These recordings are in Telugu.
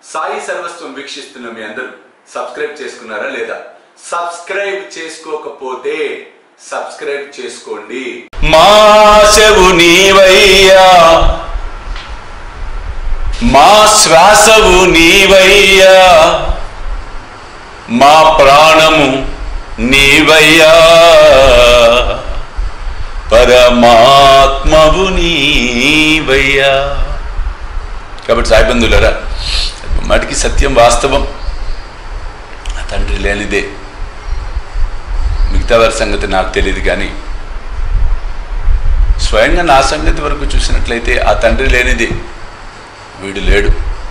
సాయి సర్వస్వం వీక్షిస్తున్న మీ అందరూ సబ్స్క్రైబ్ చేసుకున్నారా లేదా సబ్స్క్రైబ్ చేసుకోకపోతే సబ్స్క్రైబ్ చేసుకోండి మాశవు నీవయ్యా మా శ్వాసవు నీవయ్యా మా ప్రాణము నీవయ్యా పరమాత్మవు నీవయ్యా కాబట్టి సాయిబంధులరా మటికి సత్యం వాస్తవం ఆ తండ్రి లేనిదే మిగతా వారి సంగతి నాకు తెలియదు కానీ స్వయంగా నా సంగతి వరకు చూసినట్లయితే ఆ తండ్రి లేనిది వీడు లేడు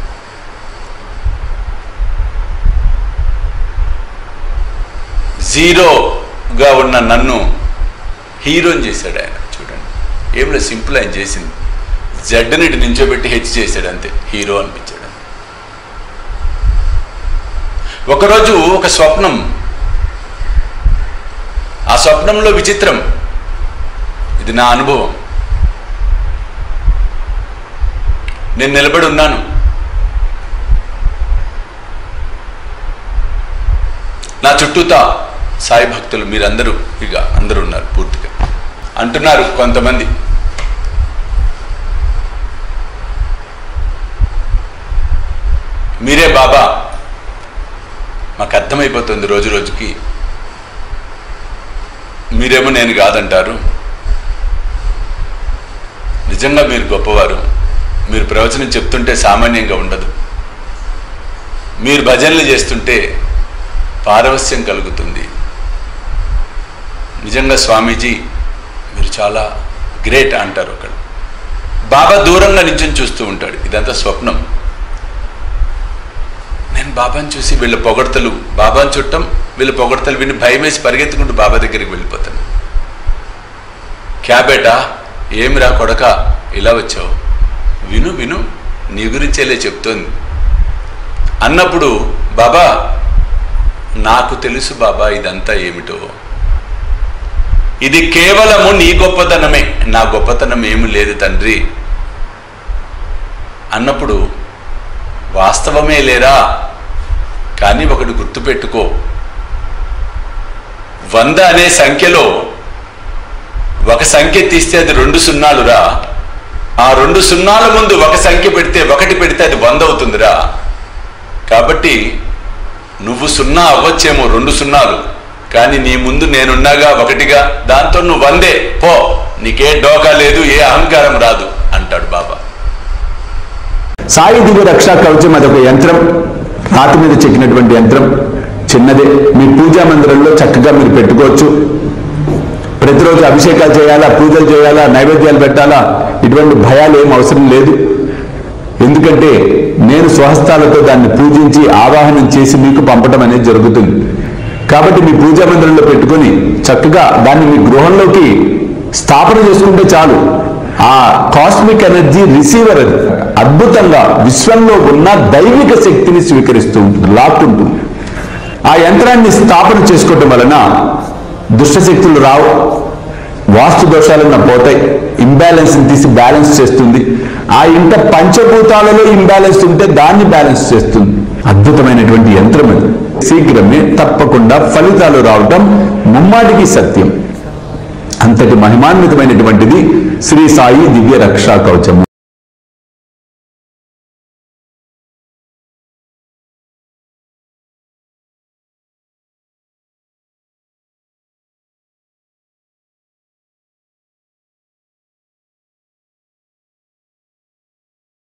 జీరోగా ఉన్న నన్ను హీరోని చేశాడు ఆయన చూడండి ఏం లేదు సింపుల్ ఆయన చేసింది జడ్ని నించోబెట్టి హెచ్ చేశాడు అంతే హీరో అనిపించాడు ఒకరోజు ఒక స్వప్నం ఆ స్వప్నంలో విచిత్రం ఇది నా అనుభవం నేను నిలబడి ఉన్నాను నా చుట్టూతా సాయి భక్తులు మీరందరూ ఇక అందరూ ఉన్నారు పూర్తిగా అంటున్నారు కొంతమంది మీరే బాబా మాకు అర్థమైపోతుంది రోజు రోజుకి మీరేమో నేను కాదంటారు నిజంగా మీరు గొప్పవారు మీరు ప్రవచనం చెప్తుంటే సామాన్యంగా ఉండదు మీరు భజనలు చేస్తుంటే పారవస్యం కలుగుతుంది నిజంగా స్వామీజీ మీరు చాలా గ్రేట్ అంటారు ఒకడు బాబా దూరంగా నించుని చూస్తూ ఉంటాడు ఇదంతా స్వప్నం నేను బాబాని చూసి వీళ్ళ పొగడతలు బాబాని చుట్టం వీళ్ళ పొగడతలు విని భయం వేసి పరిగెత్తుకుంటూ బాబా దగ్గరికి వెళ్ళిపోతాను క్యాబేటా ఏమిరా కొడక ఇలా వచ్చావు విను విను నీ గురించేలే చెప్తోంది అన్నప్పుడు బాబా నాకు తెలుసు బాబా ఇదంతా ఏమిటో ఇది కేవలము నీ గొప్పతనమే నా గొప్పతనం ఏమి లేదు తండ్రి అన్నప్పుడు వాస్తవమే లేరా కానీ ఒకటి గుర్తుపెట్టుకో వంద అనే సంఖ్యలో ఒక సంఖ్య తీస్తే అది రెండు సున్నాలురా ఆ రెండు సున్నాల ముందు ఒక సంఖ్య పెడితే ఒకటి పెడితే అది వంద అవుతుందిరా కాబట్టి నువ్వు సున్నా అవ్వచ్చేమో రెండు సున్నాలు కానీ నీ ముందు నేనున్నాగా ఒకటిగా దాంతో నువ్వు వందే పో నీకే డోకా లేదు ఏ అహంకారం రాదు అంటాడు బాబా సాయి దివ్య రక్షా కవచం అదొక యంత్రం రాతి మీద చెక్కినటువంటి యంత్రం చిన్నదే మీ పూజా మందిరంలో చక్కగా మీరు పెట్టుకోవచ్చు ప్రతిరోజు అభిషేకాలు చేయాలా పూజలు చేయాలా నైవేద్యాలు పెట్టాలా ఇటువంటి భయాలు ఏం అవసరం లేదు ఎందుకంటే నేను స్వహస్తాలతో దాన్ని పూజించి ఆవాహనం చేసి మీకు పంపడం అనేది జరుగుతుంది కాబట్టి మీ పూజా మందిరంలో పెట్టుకొని చక్కగా దాన్ని మీ గృహంలోకి స్థాపన చేసుకుంటే చాలు ఆ కాస్మిక్ ఎనర్జీ రిసీవర్ అది అద్భుతంగా విశ్వంలో ఉన్న దైవిక శక్తిని స్వీకరిస్తూ ఉంటుంది లాక్కుంటుంది ఆ యంత్రాన్ని స్థాపన చేసుకోవటం వలన దుష్టశక్తులు రావు వాస్తు దోషాలన్న పోతాయి ఇంబ్యాలెన్స్ తీసి బ్యాలెన్స్ చేస్తుంది ఆ ఇంట పంచభూతాలలో ఇంబ్యాలెన్స్ ఉంటే దాన్ని బ్యాలెన్స్ చేస్తుంది అద్భుతమైనటువంటి యంత్రం అది శీఘ్రమే తప్పకుండా ఫలితాలు రావటం ముమ్మాటికి సత్యం అంతటి మహిమాన్వితమైనటువంటిది శ్రీ సాయి దివ్య రక్షా కవచము